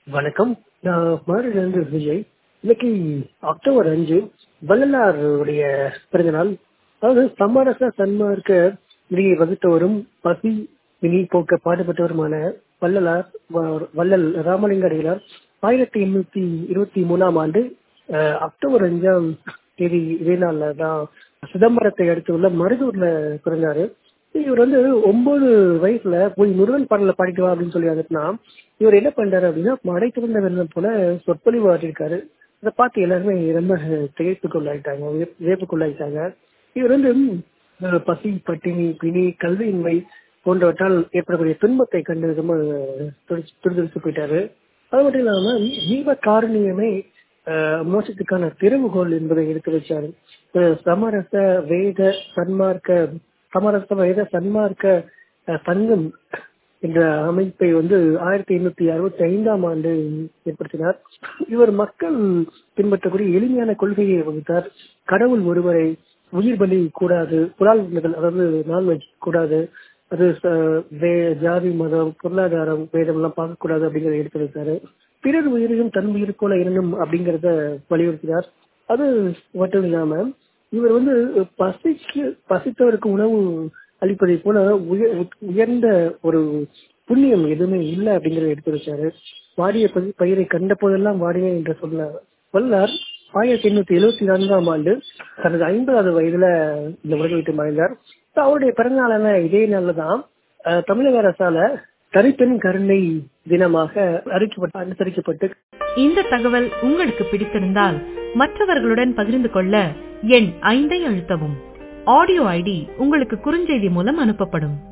வணக்கம் நான் மதுரையிலிருந்து விஜய் இன்னைக்கு அக்டோபர் அஞ்சு வள்ளலாருடைய பிறந்தநாள் அதாவது சமரச சன்மார்க்க விதியை வகுத்தவரும் பசி வினி போக்க பாடுபட்டவருமான வள்ளலார் வ- வள்ளல் ராமலிங்க அடிகளார் ஆயிரத்தி எண்ணூத்தி இருபத்தி மூணாம் ஆண்டு அஹ், அக்டோபர் அஞ்சாம் தேதி இதே நாள்ல தான் சிதம்பரத்தை அடுத்து உள்ள மருதூர்ல பிறந்தாரு இவர் வந்து ஒன்பது வயசுல போய் முருகன் பாடல பாடிட்டு வா அப்படின்னு சொல்லி அனுப்புனா இவர் என்ன பண்றாரு அப்படின்னா மடை திறந்த வெள்ளம் போல சொற்பொழிவு ஆட்டிருக்காரு அதை பார்த்து எல்லாருமே ரொம்ப திகைப்புக்குள்ளாயிட்டாங்க வியப்- வியப்புக்குள்ளாயிட்டாங்க இவர் வந்து அஹ், பசி பட்டினி பிணி கல்வியின்மை போன்றவற்றால் ஏற்படக்கூடிய துன்பத்தை கண்டு ரொம்ப துடிச்சு துடிதுடிச்சு போயிட்டாரு அது மட்டும் இல்லாம ஜீவ காரணியமே அஹ், மோட்சத்துக்கான திறவுகோல் என்பதை எடுத்து வச்சாரு அஹ், சமரச வேத சன்மார்க்க சமரச வேத சன்மார்க்க அஹ், சங்கம் என்ற அமைப்பை வந்து ஆயிரத்தி எண்ணூத்தி அறுபத்தி ஐந்தாம் ஆண்டு ஏற்படுத்தினார் இவர் மக்கள் பின்பற்றக்கூடிய எளிமையான கொள்கையை வகுத்தார் கடவுள் ஒருவரை உயிர் பலி கூடாது புலால் உண்ணுதல் அதாவது நான்வெஜ் கூடாது அது ச- வே- ஜாதி மதம் பொருளாதாரம் வேதம் எல்லாம் பார்க்கக்கூடாது அப்படிங்கறத எடுத்து வைத்தாரு பிறர் உயிரையும் தன் உயிர் போல எண்ணணும் அப்படிங்கறத வலியுறுத்தினார் அது மட்டும் இல்லாம இவர் வந்து பசிக்கு பசித்தவருக்கு உணவு அளிப்பதை போல உய- உயர்ந்த ஒரு புண்ணியம் எதுவுமே இல்லை அப்படிங்கறத எடுத்து வச்சாரு வாடிய பதி- பயிரை கண்ட போதெல்லாம் வாடினேன் என்று சொன்ன வல்லார் ஆயிரத்தி எண்ணூத்தி எழுபத்தி நான்காம் ஆண்டு தனது ஐம்பதாவது வயதுல இந்த உலகை விட்டு மறைந்தார் So, அவருடைய பிறந்தநாளான இதே நாள்ல தான் அஹ், தமிழக அரசால தனிப்பெண் கருணை தினமாக அறிக்கப்பட்டு அனுசரிக்கப்பட்டு இந்த தகவல் உங்களுக்கு பிடித்திருந்தால் மற்றவர்களுடன் பகிர்ந்து கொள்ள எண் ஐந்தை அழுத்தவும் ஆடியோ ஐடி உங்களுக்கு குறுஞ்செய்தி மூலம் அனுப்பப்படும்